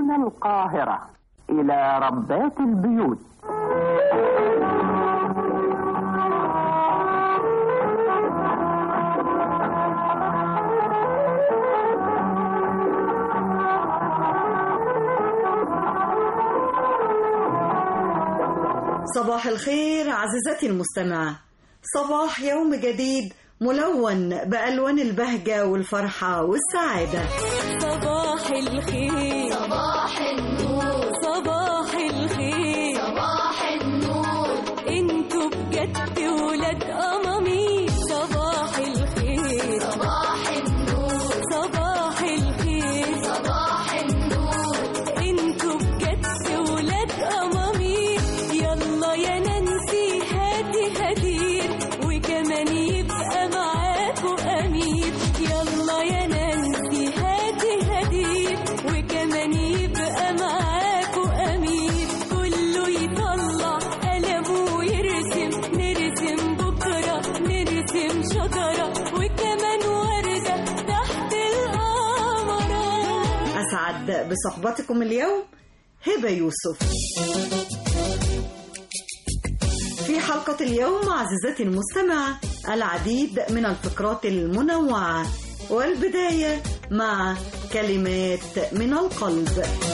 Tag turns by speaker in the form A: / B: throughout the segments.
A: من القاهرة إلى ربات البيوت
B: صباح الخير عزيزتي المستمعة صباح يوم جديد ملون بألوان البهجة والفرحة والسعادة
C: صباح الخير صباح النور صباح الخير صباح النور انتوا بجد ولاد أمامي صباح الخير صباح النور صباح الخير صباح النور انتوا بجد ولاد أمامي يلا يا نانسي هاتي هدير وكمان يبقى معاكوا أمير يلا يا نانسي هاتي هدير وكمان يبقى معاكوا أمير كله يطلع قلمه ويرسم نرسم بكرة نرسم شجرة وكمان وردة تحت القمرة
B: أسعد بصحبتكم اليوم هبة يوسف في حلقة اليوم عزيزتي المستمعة العديد من الفقرات المنوعة والبداية مع كلمات من القلب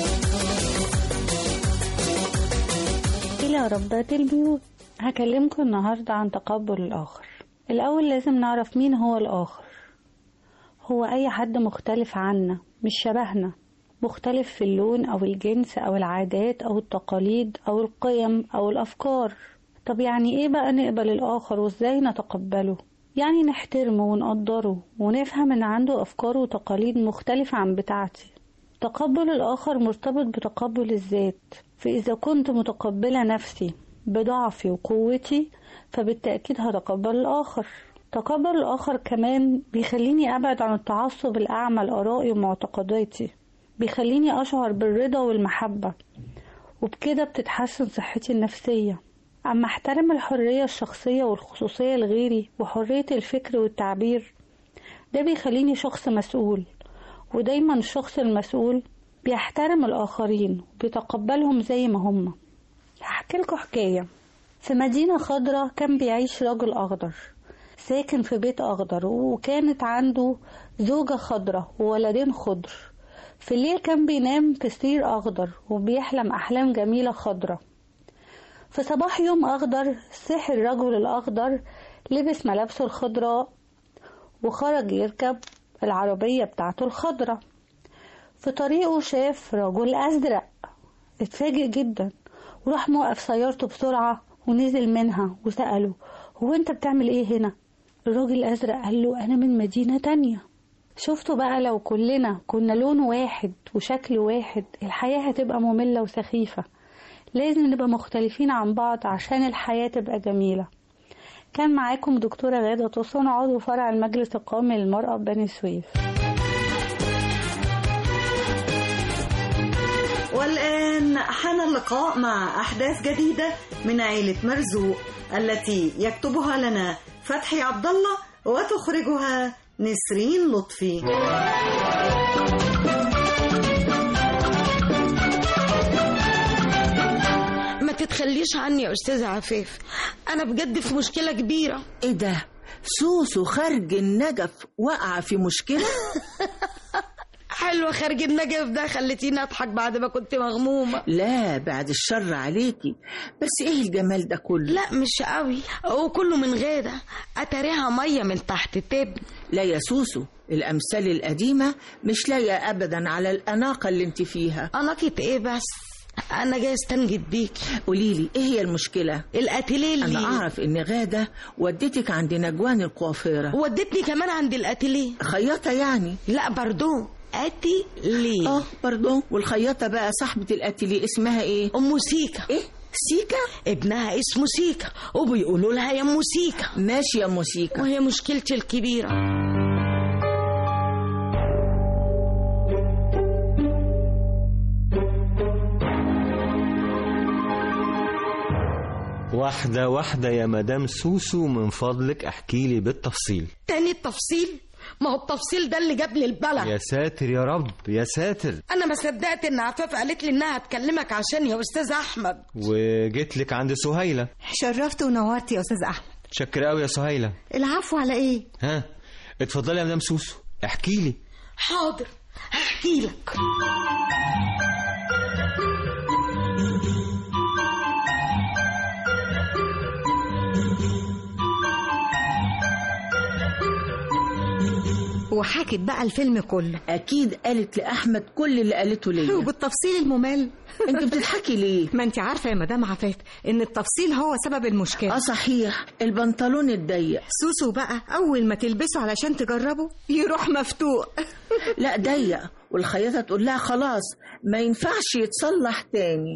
D: إلى ربات البيوت هكلمكم النهاردة عن تقبل الآخر الأول لازم نعرف مين هو الآخر هو أي حد مختلف عنا مش شبهنا مختلف في اللون أو الجنس أو العادات أو التقاليد أو القيم أو الأفكار طب يعني إيه بقى نقبل الآخر وإزاي نتقبله يعني نحترمه ونقدره ونفهم إن عنده أفكار وتقاليد مختلفة عن بتاعتي تقبل الآخر مرتبط بتقبل الذات فإذا كنت متقبلة نفسي بضعفي وقوتي فبالتأكيد هتقبل الآخر تقبل الآخر كمان بيخليني أبعد عن التعصب الأعمى لآرائي ومعتقداتي بيخليني أشعر بالرضا والمحبة وبكده بتتحسن صحتي النفسية أما احترم الحرية الشخصية والخصوصية لغيري وحرية الفكر والتعبير ده بيخليني شخص مسؤول ودايما الشخص المسؤول بيحترم الآخرين وبيتقبلهم زي ما هم هحكي لكم حكاية في مدينة خضراء كان بيعيش رجل أخضر ساكن في بيت أخضر وكانت عنده زوجة خضرة وولدين خضر في الليل كان بينام في سرير أخضر وبيحلم أحلام جميلة خضرة في صباح يوم أخضر صحي الرجل الأخضر لبس ملابسه الخضراء وخرج يركب العربية بتاعته الخضرة في طريقه شاف رجل أزرق اتفاجئ جدا وراح موقف سيارته بسرعة ونزل منها وسأله هو انت بتعمل ايه هنا الراجل الأزرق قال له أنا من مدينة تانية شفتوا بقى لو كلنا كنا لون واحد وشكل واحد الحياة هتبقى مملة وسخيفة لازم نبقى مختلفين عن بعض عشان الحياة تبقى جميلة كان معاكم دكتورة غادة طوسون عضو فرع المجلس القومي للمرأة بني سويف
B: والآن حان اللقاء مع أحداث جديدة من عيلة مرزوق التي يكتبها لنا فتحي عبد الله وتخرجها نسرين لطفي
E: ما تتخليش عني يا استاذه عفاف انا بجد في مشكله كبيره
F: ايه ده سوسو خارج النجف وقع في مشكلة
E: حلوه خارج النجف ده خلتيني اضحك بعد ما كنت مغمومه
F: لا بعد الشر عليكي بس ايه الجمال ده كله
E: لا مش قوي وكله من غاده اتاريها ميه من تحت تب
F: لا يا سوسو الأمثال القديمة مش لايقة أبدا على الأناقة اللي انت فيها
E: اناقه ايه بس انا جاي استنجد بيكي
F: قوليلي ايه هي المشكلة
E: الاتيليه اللي
F: أنا أعرف إن غادة ودتك عند نجوان القوافيرة
E: ودتني كمان عند الاتيليه
F: خياطة يعني
E: لا برضو اتيليه
F: اه برضو والخياطة بقى صاحبة الأتيليه اسمها ايه
E: ام سيكا
F: ايه سيكا
E: ابنها اسمه سيكا وبيقولوا لها يا ام سيكا
F: ماشي يا موسيقى
E: وهي مشكلتي الكبيره
G: واحدة واحدة يا مدام سوسو من فضلك احكي لي بالتفصيل
E: تاني التفصيل ما هو التفصيل ده اللي جاب لي البلع
G: يا ساتر يا رب يا ساتر
E: انا ما صدقت ان عفاف قالت لي انها هتكلمك عشان يا استاذ احمد
G: وجيت لك عند سهيلة
B: شرفت ونورت يا أستاذ أحمد
G: شكر قوي يا سهيلة
B: العفو على إيه؟
G: ها اتفضلي يا مدام سوسو احكي لي
E: حاضر هحكي لك
B: وحكت بقى الفيلم كله
F: اكيد قالت لاحمد كل اللي قالته ليا
B: وبالتفصيل الممل
F: انت بتضحكي ليه
B: ما انت عارفة يا مدام عفاف ان التفصيل هو سبب المشكلة
F: اه صحيح البنطلون الضيق
B: سوسو بقى أول ما تلبسه علشان تجربه يروح مفتوق
F: لا ضيق والخياطه تقول لها خلاص ما ينفعش يتصلح تاني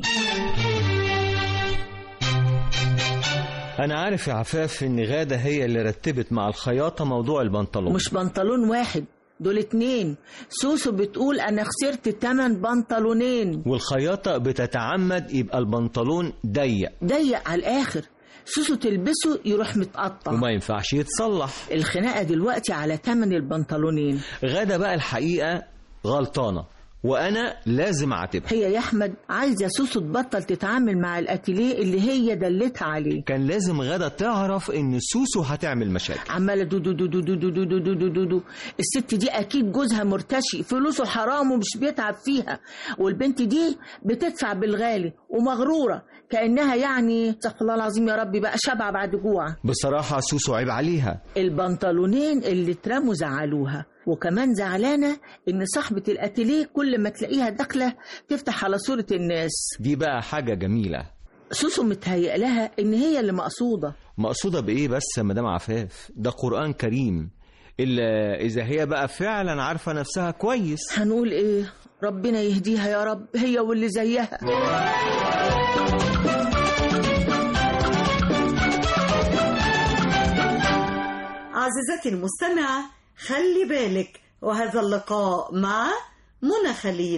G: انا عارف يا عفاف ان غادة هي اللي رتبت مع الخياطة موضوع البنطلون
F: مش بنطلون واحد دول اتنين سوسو بتقول انا خسرت تمن بنطلونين
G: والخياطة بتتعمد يبقى البنطلون ضيق
F: ضيق على الاخر سوسو تلبسه يروح متقطع
G: وما ينفعش يتصلح
F: الخناقه دلوقتي على تمن البنطلونين
G: غادة بقى الحقيقة غلطانة وانا لازم اعاتبها
F: هي يا احمد عايزه سوسو تبطل تتعامل مع الاتيليه اللي هي دلتها عليه
G: كان لازم غادة تعرف ان سوسو هتعمل مشاكل
F: عماله دو دو دو دو دو دو دو دو دو دو دو دو. الست دي اكيد جوزها مرتشي فلوسه حرام ومش بيتعب فيها والبنت دي بتدفع بالغالي ومغروره كانها يعني استغفر الله العظيم يا ربي بقى شبع بعد جوع
G: بصراحة سوسو عيب عليها
F: البنطلونين اللي اترموا زعلوها وكمان زعلانه ان صاحبه الاتيليه كل ما تلاقيها داخله تفتح على صوره الناس
G: دي بقى حاجة جميلة
F: سوسو متهيأ لها ان هي اللي مقصوده
G: مقصودة بإيه بس يا مدام عفاف ده قرآن كريم إلا إذا هي بقى فعلا عارفة نفسها كويس
F: هنقول ايه ربنا يهديها يا رب هي واللي زيها
B: عزيزتي المستمعة خلي بالك وهذا اللقاء مع منى خليل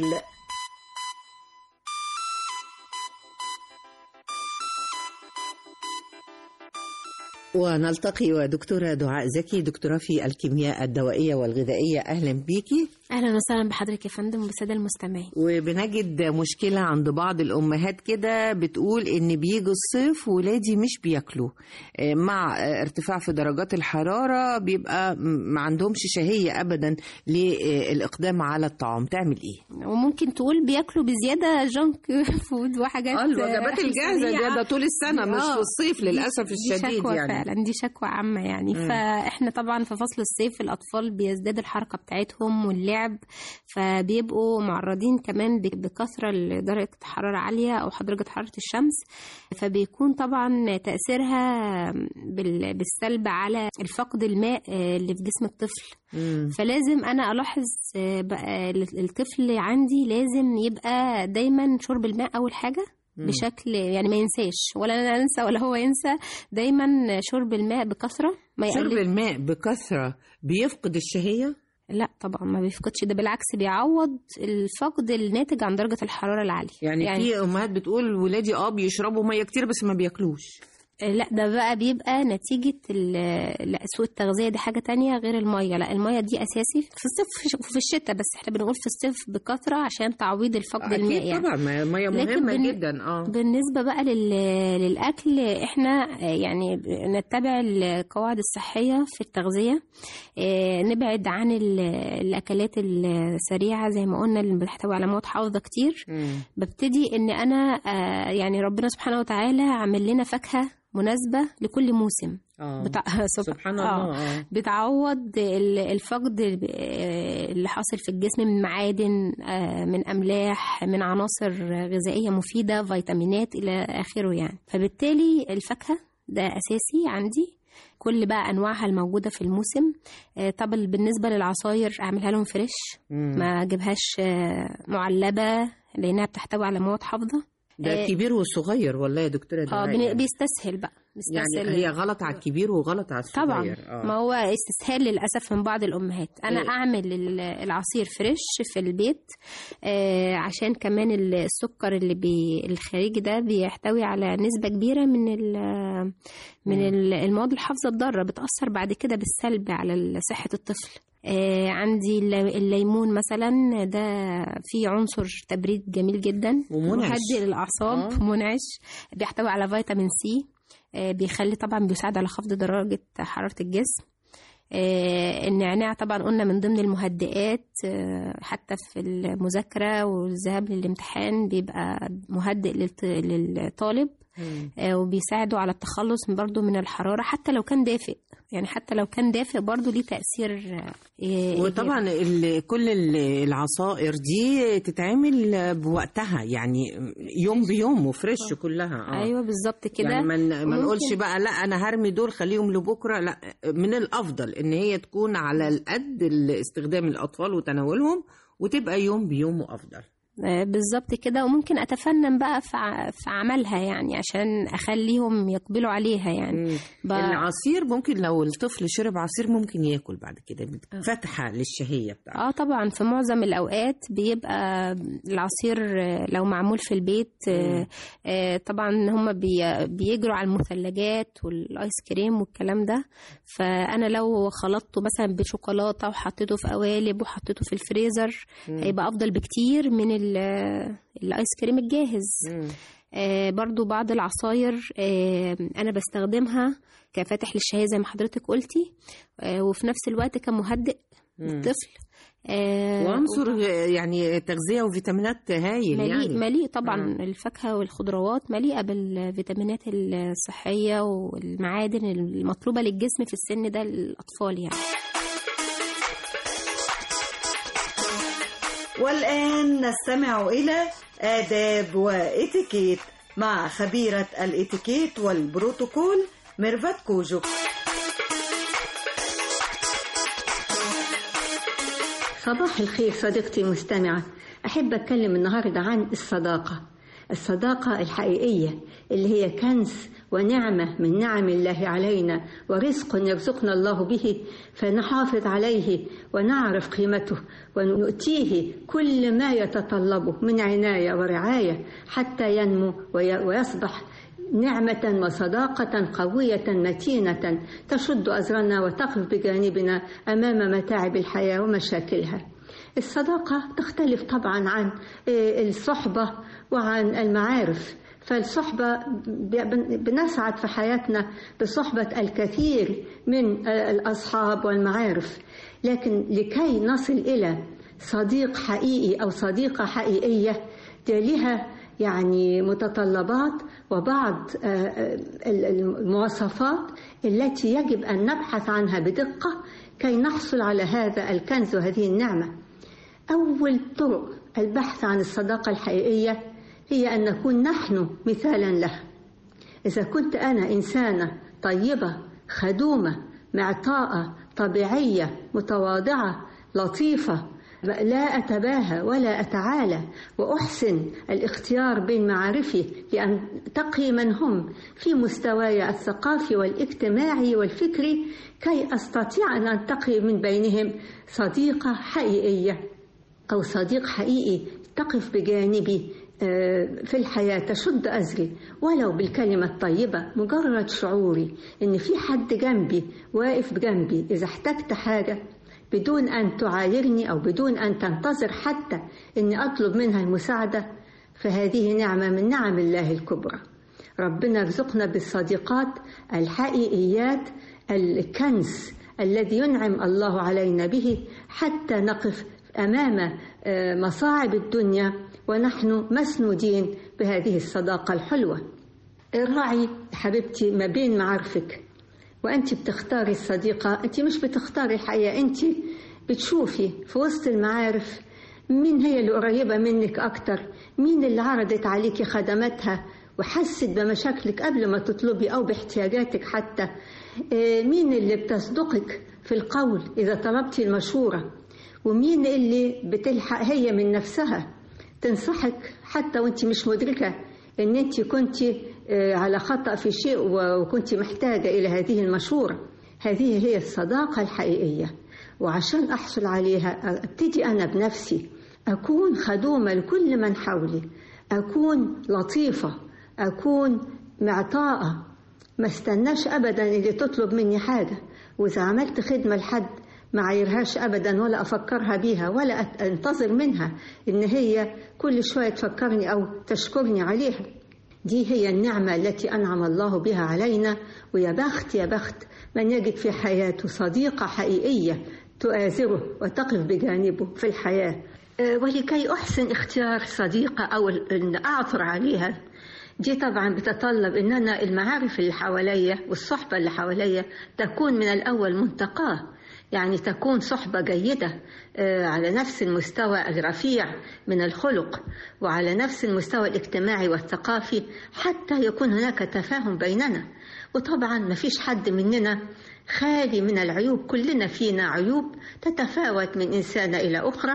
H: ونلتقي ودكتورة دعاء زكي دكتورة في الكيمياء الدوائية والغذائية أهلا بيكي
I: اهلا وسهلا بحضرتك يا فندم وبالساده المستمعين
H: وبنجد مشكلة عند بعض الأمهات كده بتقول إن بيجي الصيف ولادي مش بياكلوا آه، مع آه، ارتفاع في درجات الحرارة بيبقى م- ما عندهمش شهية أبدا للإقدام على الطعام تعمل إيه؟
I: وممكن تقول بياكلوا بزياده جانك فود وحاجات
H: اه الوجبات الجاهزة
I: سريعة.
H: دي ده طول السنة مش
I: آه،
H: في الصيف
I: دي-
H: للأسف
I: دي
H: الشديد
I: شكوى
H: يعني
I: فعلا دي شكوى عامة يعني
H: مم.
I: فاحنا طبعا في فصل الصيف الأطفال بيزداد الحركة بتاعتهم واللعب فبيبقوا معرضين كمان ب- بكثرة لدرجة حرارة عالية أو درجة حرارة الشمس فبيكون طبعا تأثيرها بال- بالسلب على الفقد الماء آه، اللي في جسم الطفل
H: مم.
I: فلازم انا الاحظ آه، بقى الطفل عندي لازم يبقى دايما شرب الماء اول حاجه
H: مم.
I: بشكل يعني ما ينساش ولا انا انسى ولا هو ينسى دايما شرب الماء بكثره ما
H: شرب
I: يقلل
H: الماء بكثرة بيفقد الشهية؟
I: لا طبعا ما بيفقدش ده بالعكس بيعوض الفقد الناتج عن درجه الحراره العاليه
H: يعني, يعني في امهات بتقول ولادي اه بيشربوا ميه كتير بس ما بياكلوش
I: لا ده بقى بيبقى نتيجة ال- لا سوء التغذية دي حاجة تانية غير المية لا المية دي أساسي في الصيف وفي الشتاء بس احنا بنقول في الصيف بكثرة عشان تعويض الفقد الماء
H: اكيد
I: يعني
H: طبعا ما- ميه
I: لكن
H: مهمه
I: بن-
H: جدا اه
I: بالنسبة بقى لل... للأكل احنا يعني نتبع القواعد الصحية في التغذية اه، نبعد عن ال- الأكلات السريعة زي ما قلنا اللي بتحتوي على مواد حافظة كتير
H: مم.
I: ببتدي ان انا اه، يعني ربنا سبحانه وتعالى عامل لنا فاكهة مناسبة لكل موسم
H: اه
I: بتاع
H: سبحان
I: آه.
H: الله اه
I: بتعوض ال- الفقد ال- اللي حاصل في الجسم من معادن آه، من املاح من عناصر غذائيه مفيده فيتامينات الى اخره يعني فبالتالي الفاكهه ده اساسي عندي كل بقى انواعها الموجوده في الموسم آه، طب بالنسبه للعصاير اعملها لهم فريش
H: مم.
I: ما اجيبهاش آه، معلبه لانها بتحتوي على مواد حافظه
H: ده
I: آه،
H: الكبير والصغير والله يا دكتوره
I: اه
H: دعاء
I: بن-
H: يعني.
I: بيستسهل بقى بيستسهل
H: يعني هي غلط على الكبير وغلط على الصغير
I: طبعا
H: آه.
I: ما هو استسهال للاسف من بعض الامهات انا
H: إيه.
I: اعمل ال- العصير فريش في البيت آه عشان كمان السكر اللي بي الخارجي ده بيحتوي على نسبه كبيره من ال- من ال- المواد الحافظه الضاره بتاثر بعد كده بالسلب على صحه الطفل آه، عندي الل- الليمون مثلا ده فيه عنصر تبريد جميل جدا
H: ومنعش.
I: مهدئ للاعصاب
H: آه.
I: منعش بيحتوي على فيتامين سي آه، بيخلي طبعا بيساعد على خفض درجه حراره الجسم آه، النعناع طبعا قلنا من ضمن المهدئات آه، حتى في المذاكرة والذهاب للامتحان بيبقى مهدئ للط- للطالب آه، وبيساعده على التخلص من- برضه من الحرارة حتى لو كان دافئ يعني حتى لو كان دافئ برضه ليه تأثير آه،
H: وطبعا ال- كل ال- العصائر دي تتعمل بوقتها يعني يوم بيوم وفريش كلها اه
I: ايوه بالظبط كده
H: يعني ما ن- ما
I: ممكن-
H: نقولش بقى لا انا هرمي دول خليهم لبكره لا من الافضل ان هي تكون على القد استخدام الاطفال وتناولهم وتبقى يوم بيوم افضل
I: آه، بالظبط كده وممكن اتفنن بقى في ع- في عملها يعني عشان اخليهم يقبلوا عليها يعني ب-
H: العصير ممكن لو الطفل شرب عصير ممكن ياكل بعد كده فتحه للشهيه بتاعته
I: اه طبعا في معظم الاوقات بيبقى العصير آه، لو معمول في البيت آه، آه، طبعا هم بي بيجروا على المثلجات والايس كريم والكلام ده فانا لو خلطته مثلا بشوكولاته وحطيته في قوالب وحطيته في الفريزر
C: مم.
I: هيبقى افضل بكتير من ال- الايس كريم الجاهز آه برضو بعض العصاير آه انا بستخدمها كفاتح للشهية زي ما حضرتك قلتي آه وفي نفس الوقت كمهدئ
H: مم.
I: للطفل آه
H: وعنصر يعني تغذيه وفيتامينات هايل
I: مليء
H: يعني
I: مليء طبعا الفاكهة والخضروات مليئة بالفيتامينات الصحية والمعادن المطلوبة للجسم في السن ده للأطفال يعني
B: والآن نستمع إلى آداب وإتيكيت مع خبيرة الإتيكيت والبروتوكول ميرفت كوجو
J: صباح الخير صديقتي المستمعة أحب أتكلم النهاردة عن الصداقة الصداقة الحقيقية اللي هي كنز ونعمة من نعم الله علينا ورزق يرزقنا الله به فنحافظ عليه ونعرف قيمته ونؤتيه كل ما يتطلبه من عناية ورعاية حتى ينمو وي- ويصبح نعمة وصداقة قوية متينة تشد أزرنا وتقف بجانبنا أمام متاعب الحياة ومشاكلها الصداقة تختلف طبعا عن آه، الصحبة وعن المعارف فالصحبة ب- بنسعد في حياتنا بصحبة الكثير من آه، الأصحاب والمعارف لكن لكي نصل إلى صديق حقيقي أو صديقة حقيقية دي لها يعني متطلبات وبعض آه، آه، المواصفات التي يجب أن نبحث عنها بدقة كي نحصل على هذا الكنز وهذه النعمة أول طرق البحث عن الصداقة الحقيقية هي أن نكون نحن مثالا لها إذا كنت أنا إنسانة طيبة خدومة معطاءة طبيعية متواضعة لطيفة لا أتباهى ولا أتعالى وأحسن الاختيار بين معارفي لأن تقي من هم في مستواي الثقافي والاجتماعي والفكري كي أستطيع أن أنتقي من بينهم صديقة حقيقية أو صديق حقيقي تقف بجانبي آه، في الحياة تشد أزري ولو بالكلمة الطيبة مجرد شعوري إن في حد جنبي واقف بجنبي إذا احتجت حاجة بدون أن تعايرني أو بدون أن تنتظر حتى إني أطلب منها المساعدة فهذه نعمة من نعم الله الكبرى ربنا يرزقنا بالصديقات الحقيقيات الكنز الذي ينعم الله علينا به حتى نقف امام آه، مصاعب الدنيا ونحن مسنودين بهذه الصداقه الحلوه الراعي حبيبتي ما بين معارفك وانت بتختاري الصديقه انت مش بتختاري الحقيقه انت بتشوفي في وسط المعارف مين هي اللي قريبه منك اكتر مين اللي عرضت عليكي خدماتها وحست بمشاكلك قبل ما تطلبي او باحتياجاتك حتى آه، مين اللي بتصدقك في القول اذا طلبتي المشوره ومين اللي بتلحق هي من نفسها تنصحك حتى وانت مش مدركة ان انت كنت آه، على خطأ في شيء و- وكنت محتاجة الى هذه المشورة هذه هي الصداقة الحقيقية وعشان احصل عليها ابتدي انا بنفسي اكون خدومة لكل من حولي اكون لطيفة اكون معطاءة ما استناش ابدا اللي تطلب مني حاجة واذا عملت خدمة لحد ما عايرهاش أبدا ولا أفكرها بيها ولا أت- أنتظر منها إن هي كل شوية تفكرني أو تشكرني عليها دي هي النعمة التي أنعم الله بها علينا ويا بخت يا بخت من يجد في حياته صديقة حقيقية تؤازره وتقف بجانبه في الحياة آه، ولكي أحسن اختيار صديقة أو أن أعثر عليها دي طبعا بتتطلب ان انا المعارف اللي حواليا والصحبه اللي حواليا تكون من الاول منتقاه يعني تكون صحبه جيده آه، على نفس المستوى الرفيع من الخلق وعلى نفس المستوى الاجتماعي والثقافي حتى يكون هناك تفاهم بيننا وطبعا ما فيش حد مننا خالي من العيوب كلنا فينا عيوب تتفاوت من إنسانة إلى أخرى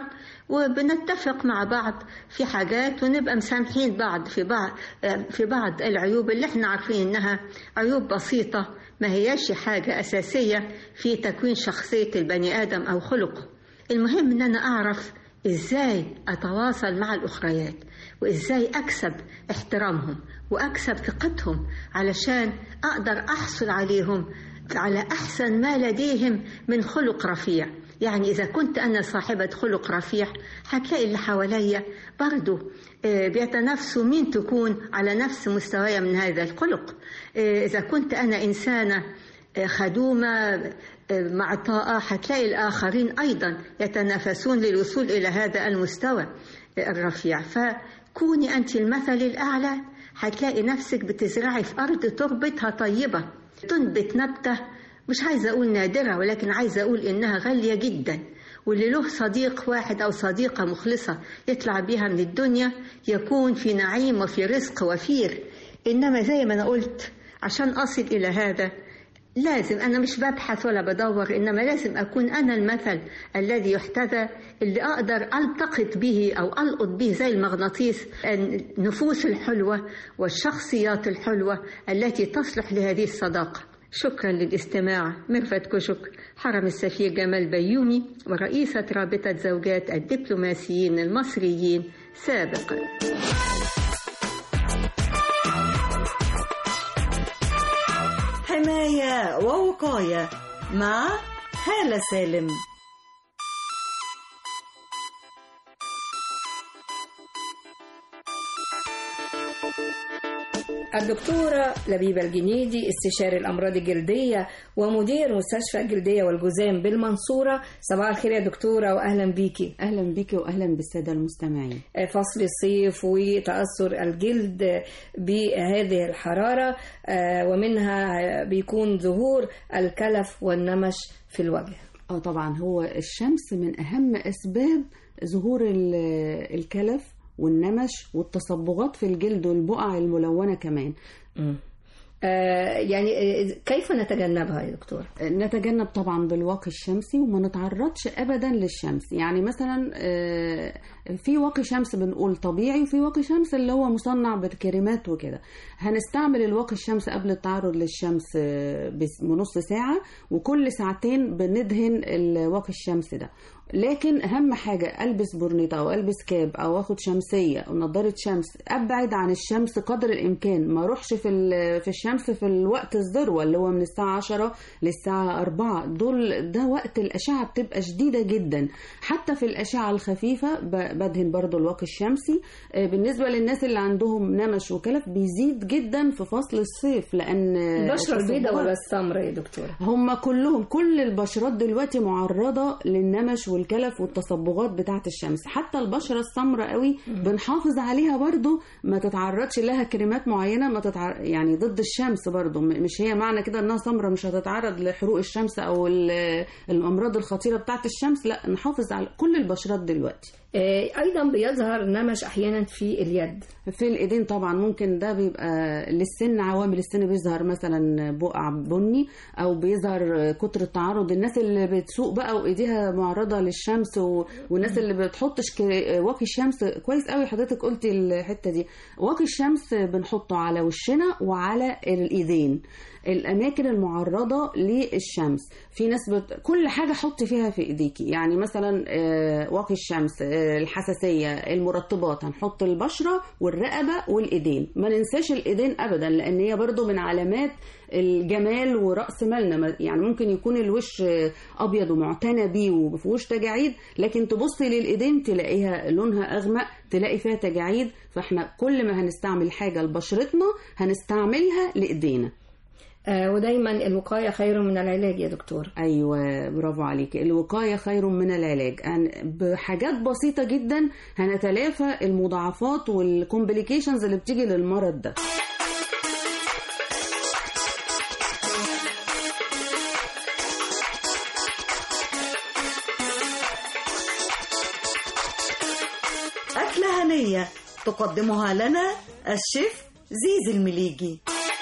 J: وبنتفق مع بعض في حاجات ونبقى مسامحين بعض في بعض في بعض العيوب اللي احنا عارفين انها عيوب بسيطة ما هياش حاجة أساسية في تكوين شخصية البني آدم أو خلقه المهم ان انا اعرف ازاي اتواصل مع الاخريات وازاي اكسب احترامهم واكسب ثقتهم علشان اقدر احصل عليهم على احسن ما لديهم من خلق رفيع يعني إذا كنت أنا صاحبة خلق رفيع هتلاقي اللي حواليا برضو آه، بيتنافسوا مين تكون على نفس مستواي من هذا الخلق آه، إذا كنت أنا إنسانة آه، خدومة آه، مع طاقة هتلاقي الآخرين أيضا يتنافسون للوصول إلى هذا المستوى آه، الرفيع فكوني أنت المثل الأعلى هتلاقي نفسك بتزرعي في أرض تربتها طيبة تنبت نبتة مش عايزة أقول نادرة ولكن عايزة أقول إنها غالية جدا واللي له صديق واحد أو صديقة مخلصة يطلع بيها من الدنيا يكون في نعيم وفي رزق وفير إنما زي ما أنا قلت عشان أصل إلى هذا لازم أنا مش ببحث ولا بدور إنما لازم أكون أنا المثل الذي يحتذى اللي أقدر ألتقط به أو ألقط به زي المغناطيس النفوس الحلوة والشخصيات الحلوة التي تصلح لهذه الصداقة شكرا للاستماع ميرفت كشك حرم السفير جمال بيومي ورئيسة رابطة زوجات الدبلوماسيين المصريين سابقا
B: حماية ووقاية مع هالة سالم
K: الدكتورة لبيبة الجنيدي استشاري الأمراض الجلدية ومدير مستشفى الجلدية والجذام بالمنصورة صباح الخير يا دكتورة وأهلا بيكي
L: أهلا بيكي وأهلا بالسادة المستمعين
K: فصل الصيف وتأثر الجلد بهذه الحرارة آه، ومنها بيكون ظهور الكلف والنمش في الوجه
L: اه طبعا هو الشمس من أهم أسباب ظهور ال- الكلف والنمش والتصبغات في الجلد والبقع الملونة كمان
K: آه، يعني آه، كيف نتجنبها يا دكتور؟
L: نتجنب طبعا بالواقي الشمسي وما نتعرضش ابدا للشمس يعني مثلا آه، في واقي شمس بنقول طبيعي وفي واقي شمس اللي هو مصنع بالكريمات وكده هنستعمل الواقي الشمس قبل التعرض للشمس آه، بس- بنص ساعة وكل ساعتين بندهن الواقي الشمس ده لكن اهم حاجه البس برنيطه او البس كاب او اخد شمسيه او نضاره شمس ابعد عن الشمس قدر الامكان ما اروحش في ال- في الشمس في الوقت الذروه اللي هو من الساعه 10 للساعه 4 دول ده وقت الاشعه بتبقى شديده جدا حتى في الاشعه الخفيفه ب- بدهن برضو الواقي الشمسي آه، بالنسبه للناس اللي عندهم نمش وكلف بيزيد جدا في فصل الصيف لان
K: البشرة البيضاء
L: التصبغات-
K: ولا السمراء يا دكتور؟
L: هم كلهم كل البشرات دلوقتي معرضة للنمش والكلف والتصبغات بتاعة الشمس حتى البشرة السمراء قوي بنحافظ عليها برضو ما تتعرضش لها كريمات معينة ما تتع... يعني ضد الشمس برضو م- مش هي معنى كده انها سمراء مش هتتعرض لحروق الشمس او ال- الامراض الخطيرة بتاعة الشمس لا نحافظ على كل البشرات دلوقتي
K: آه، أيضا بيظهر نمش أحيانا في اليد
L: في الايدين طبعا ممكن ده بيبقى للسن عوامل السن بيظهر مثلا بقع بني او بيظهر كتر التعرض الناس اللي بتسوق بقى وايديها معرضه للشمس و... والناس اللي بتحطش ك... واقي الشمس كويس قوي حضرتك قلتي الحته دي واقي الشمس بنحطه على وشنا وعلى الايدين الاماكن المعرضه للشمس في ناس بت... كل حاجه حطي فيها في ايديكي يعني مثلا آه، واقي الشمس آه، الحساسيه المرطبات هنحط البشره والرقبه والايدين ما ننساش الايدين ابدا لان هي برضو من علامات الجمال وراس مالنا ما- يعني ممكن يكون الوش ابيض ومعتنى بيه ومفيهوش تجاعيد لكن تبصي للايدين تلاقيها لونها اغمق تلاقي فيها تجاعيد فاحنا كل ما هنستعمل حاجه لبشرتنا هنستعملها لايدينا
K: آه ودايما الوقاية خير من العلاج يا دكتور
L: ايوه برافو عليك الوقايه خير من العلاج أن بحاجات بسيطه جدا هنتلافى المضاعفات والكومبليكيشنز اللي بتيجي للمرض ده
B: أكلة هنية تقدمها لنا الشيف زيزي المليجي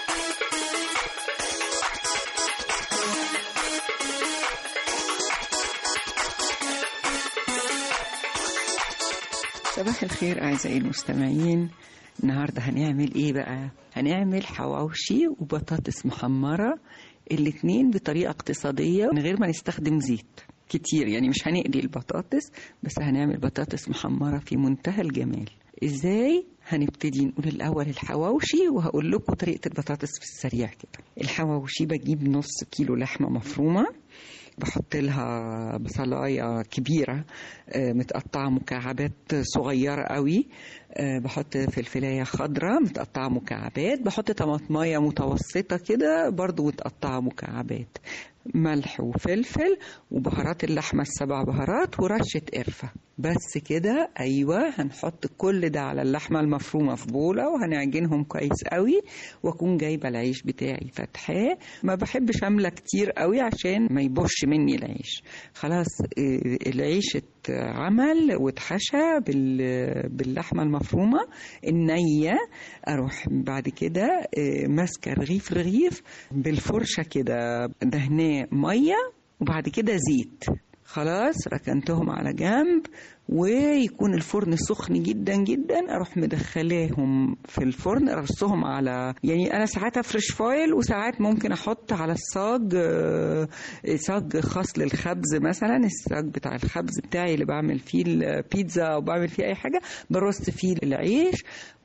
M: صباح الخير أعزائي المستمعين النهاردة هنعمل إيه بقى؟ هنعمل حواوشي وبطاطس محمرة الاتنين بطريقة اقتصادية من غير ما نستخدم زيت كتير يعني مش هنقلي البطاطس بس هنعمل بطاطس محمرة في منتهى الجمال ازاي هنبتدي نقول الاول الحواوشي وهقول لكم طريقه البطاطس في السريع كده الحواوشي بجيب نص كيلو لحمه مفرومه بحط لها بصلايه كبيره آه، متقطعه مكعبات صغيره قوي آه، بحط فلفلايه خضراء متقطعه مكعبات بحط طماطمايه متوسطه كده برضو متقطعه مكعبات ملح وفلفل وبهارات اللحمه السبع بهارات ورشه قرفه بس كده ايوه هنحط كل ده على اللحمه المفرومه في بوله وهنعجنهم كويس قوي واكون جايبه العيش بتاعي فاتحاه ما بحبش املى كتير قوي عشان ما يبوش مني العيش خلاص آه، العيش اتعمل واتحشى بال- باللحمه المفرومه النيه اروح بعد كده آه، ماسكه رغيف رغيف بالفرشه كده دهناه ميه وبعد كده زيت خلاص ركنتهم على جنب ويكون الفرن سخن جدا جدا اروح مدخلاهم في الفرن ارصهم على يعني انا ساعات افرش فويل وساعات ممكن احط على الصاج آه، صاج خاص للخبز مثلا الصاج بتاع الخبز بتاعي اللي بعمل فيه البيتزا او بعمل فيه اي حاجه برص فيه العيش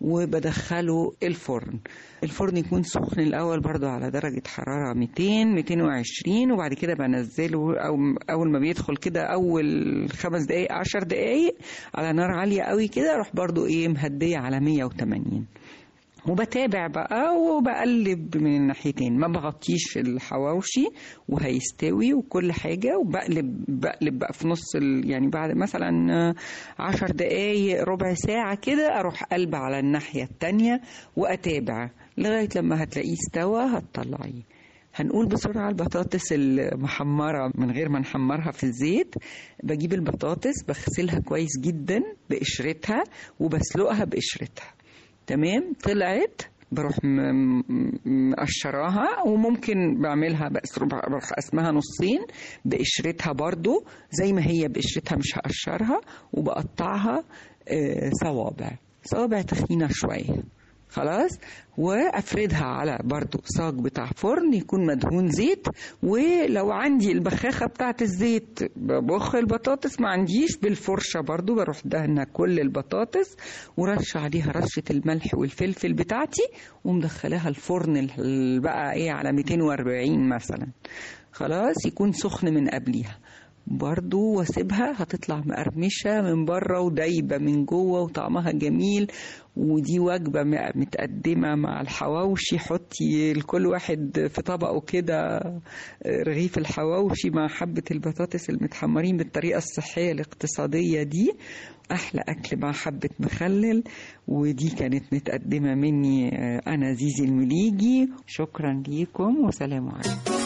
M: وبدخله الفرن الفرن يكون سخن الاول برضو على درجه حراره 200 220 وبعد كده بنزله او اول ما بيدخل كده اول خمس دقائق 10 دقائق على نار عاليه قوي كده اروح برضو ايه مهديه على 180 وبتابع بقى وبقلب من الناحيتين ما بغطيش الحواوشي وهيستوي وكل حاجة وبقلب بقلب بقى في نص ال... يعني بعد مثلا عشر دقايق ربع ساعة كده أروح قلب على الناحية التانية وأتابع لغاية لما هتلاقيه استوى هتطلعيه هنقول بسرعة البطاطس المحمرة من غير ما نحمرها في الزيت بجيب البطاطس بغسلها كويس جدا بقشرتها وبسلقها بقشرتها تمام طلعت بروح م- م- مقشراها وممكن بعملها بقس- بروح قسمها نصين بقشرتها برضو زي ما هي بقشرتها مش هقشرها وبقطعها آه، صوابع صوابع تخينة شوية خلاص وافردها على برضو صاج بتاع فرن يكون مدهون زيت ولو عندي البخاخة بتاعت الزيت ببخ البطاطس ما عنديش بالفرشة برضو بروح دهنة كل البطاطس ورش عليها رشة الملح والفلفل بتاعتي ومدخلاها الفرن ال- بقى ايه على 240 مثلا خلاص يكون سخن من قبليها برضو واسيبها هتطلع مقرمشة من بره ودايبة من جوه وطعمها جميل ودي وجبة م- متقدمة مع الحواوشي حطي لكل واحد في طبقه كده رغيف الحواوشي مع حبة البطاطس المتحمرين بالطريقة الصحية الاقتصادية دي أحلى أكل مع حبة مخلل ودي كانت متقدمة مني آه، أنا زيزي المليجي شكرا ليكم وسلام عليكم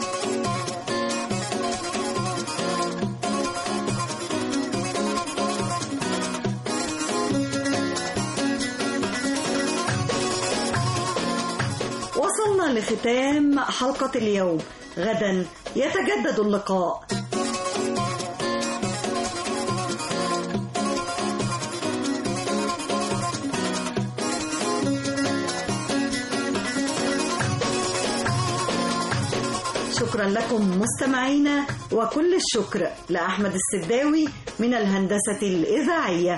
B: وصلنا لختام حلقة اليوم غدا يتجدد اللقاء شكرا لكم مستمعينا وكل الشكر لأحمد السداوي من الهندسة الإذاعية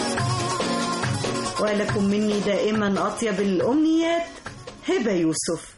B: ولكم مني دائما أطيب الأمنيات هبة يوسف